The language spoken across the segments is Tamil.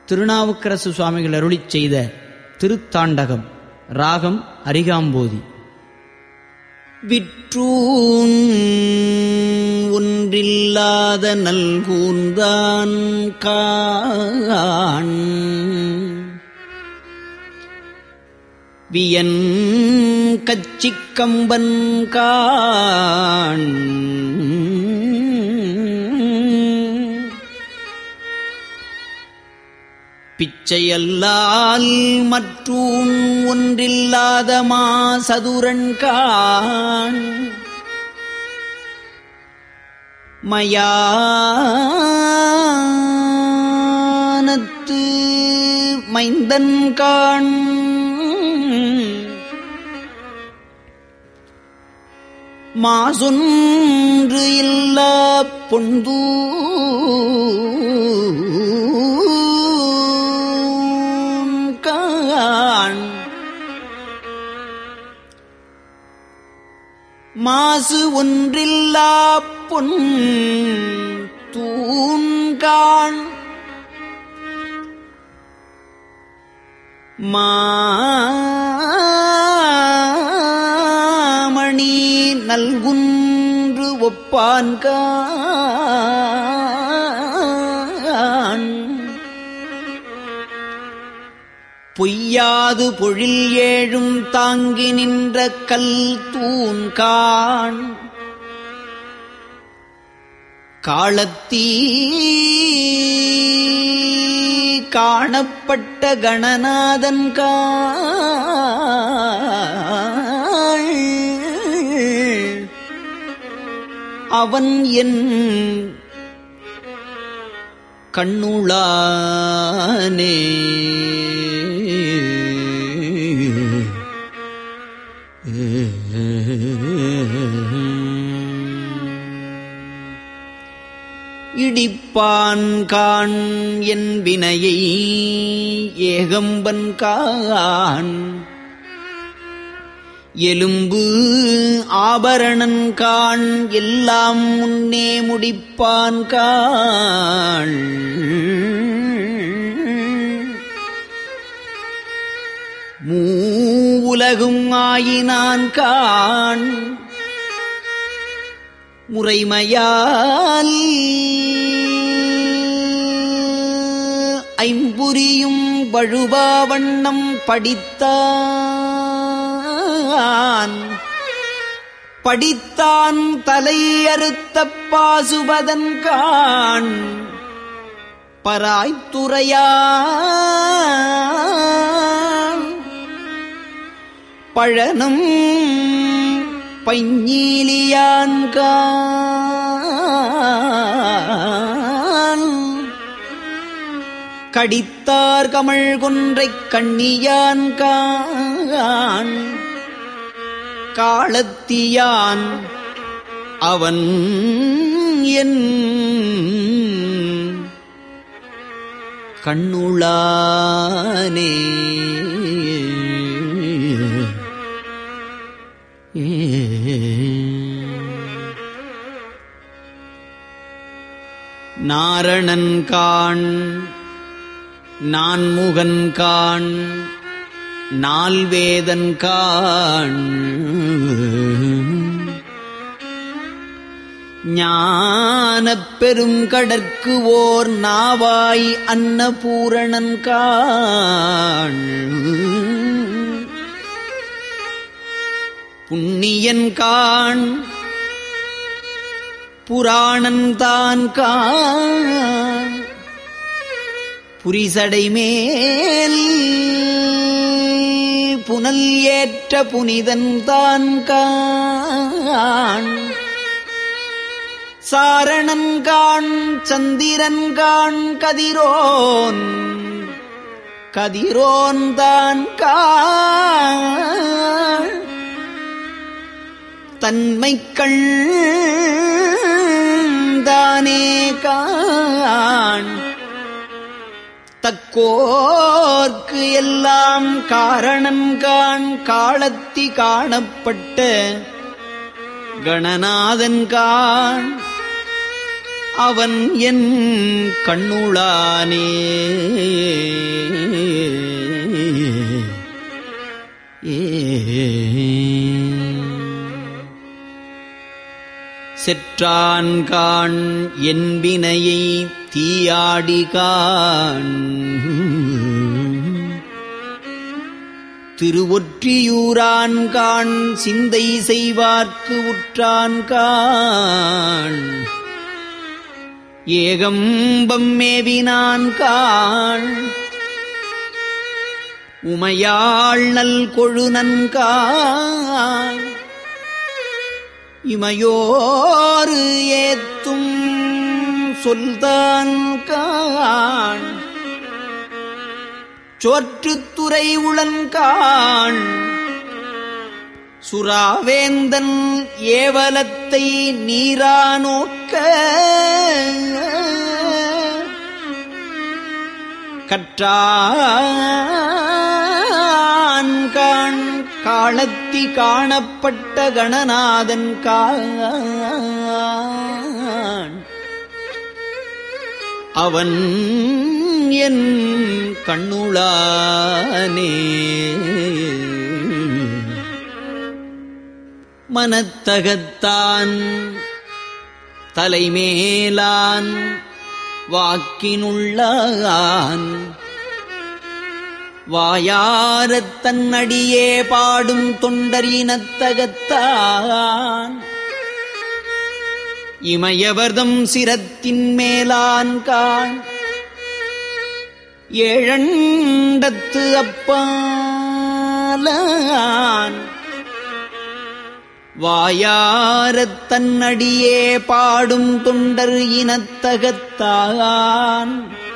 திருநாவுக்கரசு சுவாமிகள் அருளிச் செய்த திருத்தாண்டகம் ராகம் அரிகாம்போதி விற்றூன் ஒன்றில்லாத நல்கூந்தான் காண் வியன் கச்சிக்கம்பன் காண் பிச்சையல்லால் மற்றூன் ஒன்றில்லாத மா சதுரன்கான் மயானத்து மைந்தன்கான் மாசொன்று இல்லா பொந்து காண் மாசு ஒன்றில்லா பொன் தூண்கான் மாமணி நல்குன்று ஒப்பான்கான் பொய்யாது பொழில் ஏழும் தாங்கி நின்ற கல் தூண்கான் காலத்தீ காணப்பட்ட கணநாதன் அவன் என் கண்ணுளானே இடிப்பான் கான் என் வினையை ஏகம்பன் கான் எலும்பு ஆபரணன் கான் எல்லாம் முன்னே முடிப்பான் கான் மூவுலகும் ஆயினான் கான் முறைமையால் ஐம்புரியும் வழுபாவண்ணம் படித்தான் படித்தான் தலை அறுத்த பாசுபதன் கான் பராய்த்துறையான் பழனும் பைஞ்சீலியான் கான் கடித்தார் கமழ் கொன்றைக் கண்ணியான் கான் காலத்தியான் அவன் என் கண்ணுளானே நாரணன் காண் நான்முகன் காண் நால்வேதன் காண் ஞானப் பெருங்கடற்கு ஓர் நாவாய் அன்னபூரணன் காண் புண்ணியன் காண் புராணன் தான் காண் புரிசடை மேல் புனல் ஏற்ற புனிதன் தான் காண் சாரணன் காண் சந்திரன் காண் கதிரோன் கதிரோன் தான் காண் தன்மைக்கள் தானே காண் தக்கோர்க்கு எல்லாம் காரணம் காண் காலத்தி காணப்பட்ட கணநாதன் காண் அவன் என் கண்ணுளானே செற்றான்கான் என்பினையை தீயாடிகான் திருவொற்றியூரான்கான் சிந்தை செய்வார்க்கு உற்றான்கான் ஏகம்பம் மேவினான்கான் உமையாள் நல் கொழுநன்கான் இமையோரு ஏத்தும் சொல்தான் காண் சோற்றுத்துறை உளன்காண் சுராவேந்தன் ஏவலத்தை நீரா நோக்க கற்றான் காண் காலத்தி காணப்பட்ட கணநாதன் காண் அவன் என் கண்ணுளானே மனத்தகத்தான் தலைமேலான் வாக்கினுள்ளான் வாயாரத் தன்னடியே பாடும் தொண்டரினத்தகத்தான் இமயவர்தம் சிரத்தின் மேலான் காண் ஏழண்டத்து அப்பாலான் வாயாரத் தன்னடியே பாடும் தொண்டர் இனத்தகத்தான்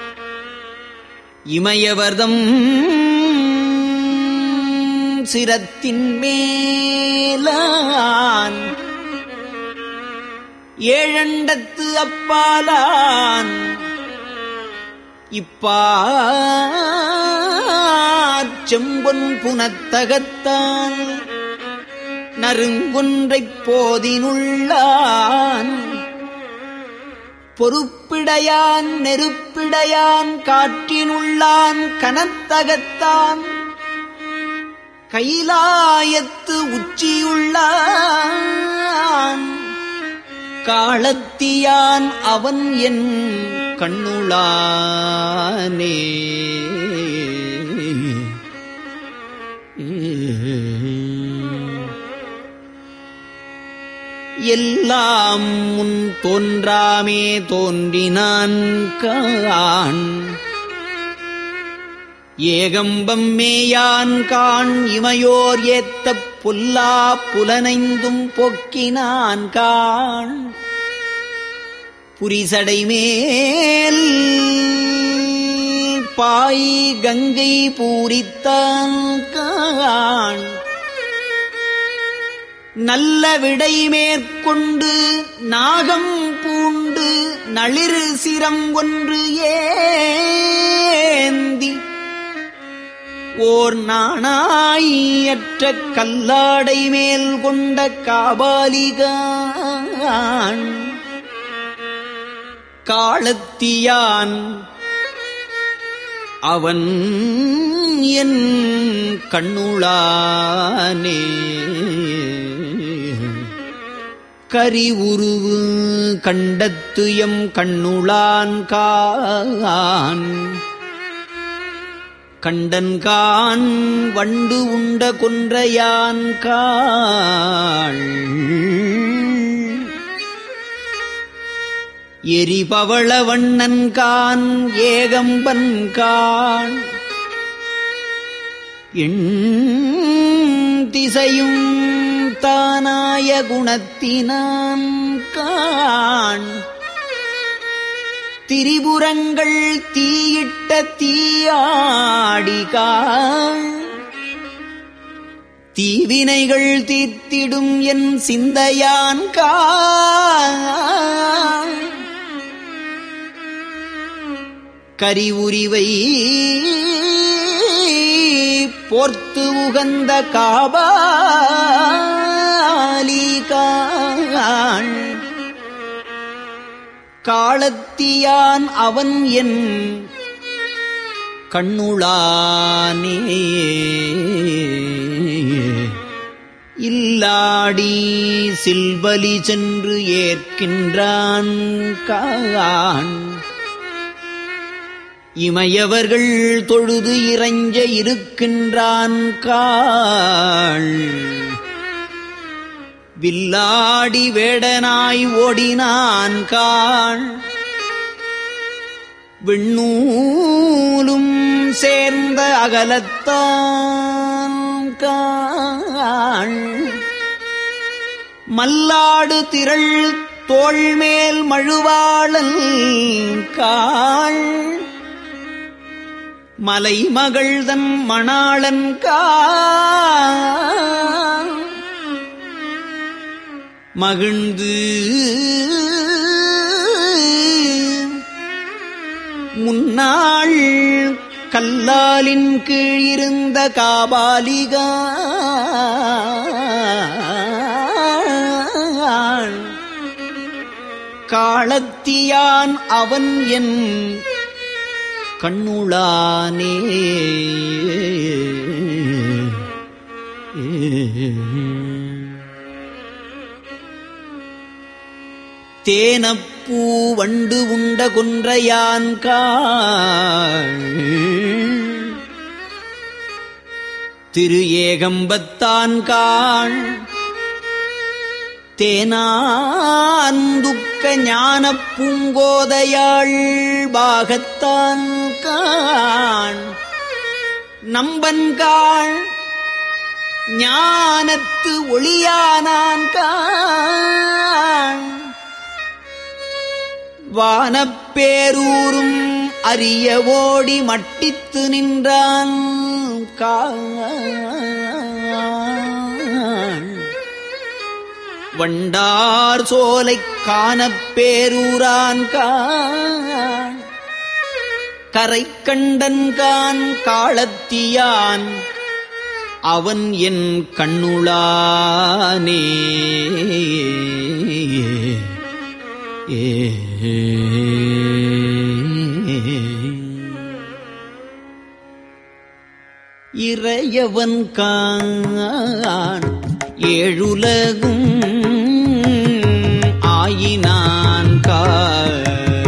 இமயவர்தம் சிரத்தின் மேலான் ஏழண்டத்து அப்பாலான் இப்பா செம்பொன் புனத்தகத்தான் நறுங்குன்றைப் போதினுள்ளான் பொறுப்பிடையான் நெருப்பிடையான் காற்றினுள்ளான் கனத்தகத்தான் கைலாயத்து உச்சியுள்ளான் காலத்தியான் அவன் என் கண்ணுளானே எல்லாம் முன் தோன்றாமே தோன்றினான் காண் ஏகம்பம் மேயான் காண் இமையோர் ஏத்தப் புல்லா புலனைந்தும் போக்கினான் காண் புரிசடை மேல் பாய் கங்கை பூரித்தான் காண் நல்ல விடை மேற்கொண்டு நாகம் பூண்டு நளிர் சிரம் ஒன்று ஏந்தி ஓர் நாணாயற்ற கல்லாடை மேல் கொண்ட காபாலிகான் காலத்தியான் அவன் என் கண்ணுளானே கரி உருவு கண்டத்துயம் கண்ணுளான் கான் கண்டன்கான் வண்டு உண்ட கொன்றையான் காள் எரிபவள வண்ணன்கான் ஏகம்பன்கான் எண் திசையும் தானாய குணத்தினான் காண் திரிபுரங்கள் தீயிட்ட தீயாடிகா தீவினைகள் தீர்த்திடும் என் சிந்தையான் கா கரிவுரிவை போர்த்து உகந்த காபாலிகான் காலத்தியான் அவன் என் கண்ணுளானே இல்லாடி சில்வலி சென்று ஏற்கின்றான் கான் இமையவர்கள் தொழுது இறைஞ்ச இருக்கின்றான் காள் வில்லாடி வேடனாய் ஓடினான் காள் விண்ணூலும் சேர்ந்த அகலத்தான் காள் மல்லாடு திரள் தோள்மேல் மழுவாளன் காள் மலைமகள்தன் மணாளன் காள் மகிழ்ந்து முன்னாள் கல்லாலின் கீழ் இருந்த காபாலிகா காலத்தியான் அவன் என் கண்ணுளானே தேனப்பூ வண்டு உண்ட கொன்றையான் காள் திரு ஏகம்பத்தான் காள் தேனாந்துக்க ஞானப் பூங்கோதையாள் பாகத்தான் காண் நம்பன்காள் ஞானத்து ஒளியானான் காண் வானப்பேரூரும் அறிய ஓடி மட்டித்து நின்றான் காண் வண்டார் சோலைக் காணப் பேரூரான் காண் கரை கண்டன் காளத்தியான் அவன் என் கண்ணுளானே ஏ இறையவன் கான் ஏழுலகும் ஆயினான் காள்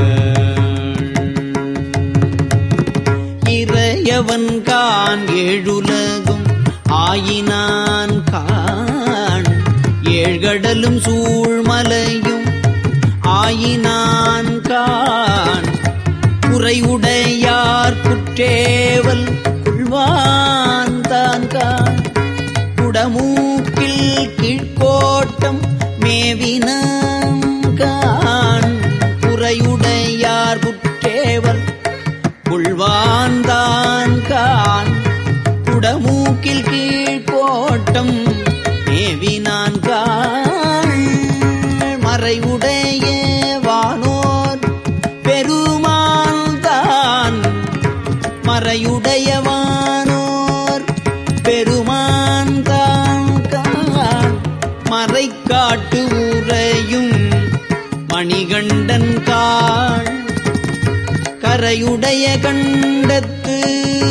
இறையவன் கான் ஏழுலகும் ஆயினான் கான் ஏழ்கடலும் சூழ்மலையும் ஆயினான் கான் குறைவுடையார் குற்றேவல் கொள்வான் தான் கான் குடமூக்கில் கீழ்கோட்டம் மேவினான் கான் குறையுடையார் குற்றேவல் கொள்வான்தான் கான் குடமூக்கில் கீழ்கோட்டம் மேவினான் காள் மறைவுடைய வானோர் பெருமான் தான் மறையுடைய வானோர் பெருமான் தான் கான் மறைக்காட்டு உறையும் மணிகண்டன் காள் கரையுடைய கண்டத்து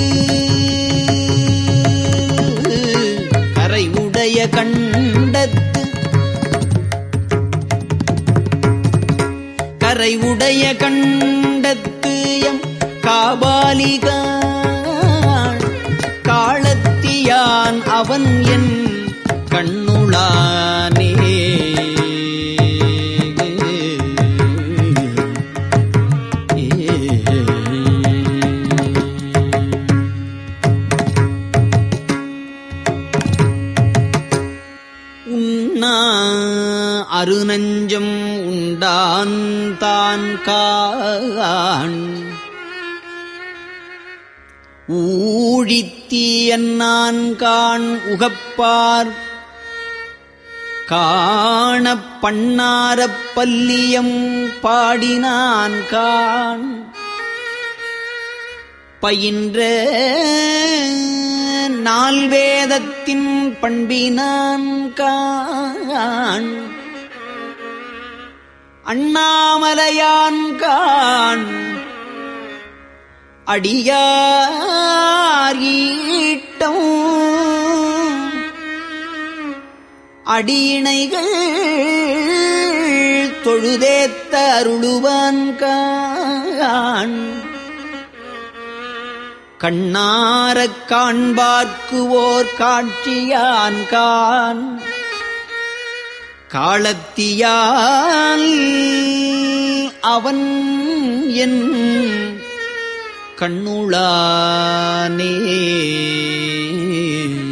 கரையுடைய கண்டத்து கரைவுடைய கண்டத்து எம் காபாலிகா காளத்தியான் அவன் என் கண்ணுளானே உண்ணா அருநஞ்சம் உண்டான் தான் காண் ஊழித்தீயன்னான் காண் உகப்பார் காணப் பண்ணாரப் பல்லியம் பாடினான் காண் பயின்ற நால்வேதத்தின் பண்பினான் காண் அண்ணாமலையான் காண் அடியார் ஈட்டம் அடியினைகள் தொழுதேத்த அருளுவான் காண் கண்ணாரக் காண்பார்க்கு ஓர் காட்சியான் கான் காலத்தியால் அவன் என் கண்ணுளானே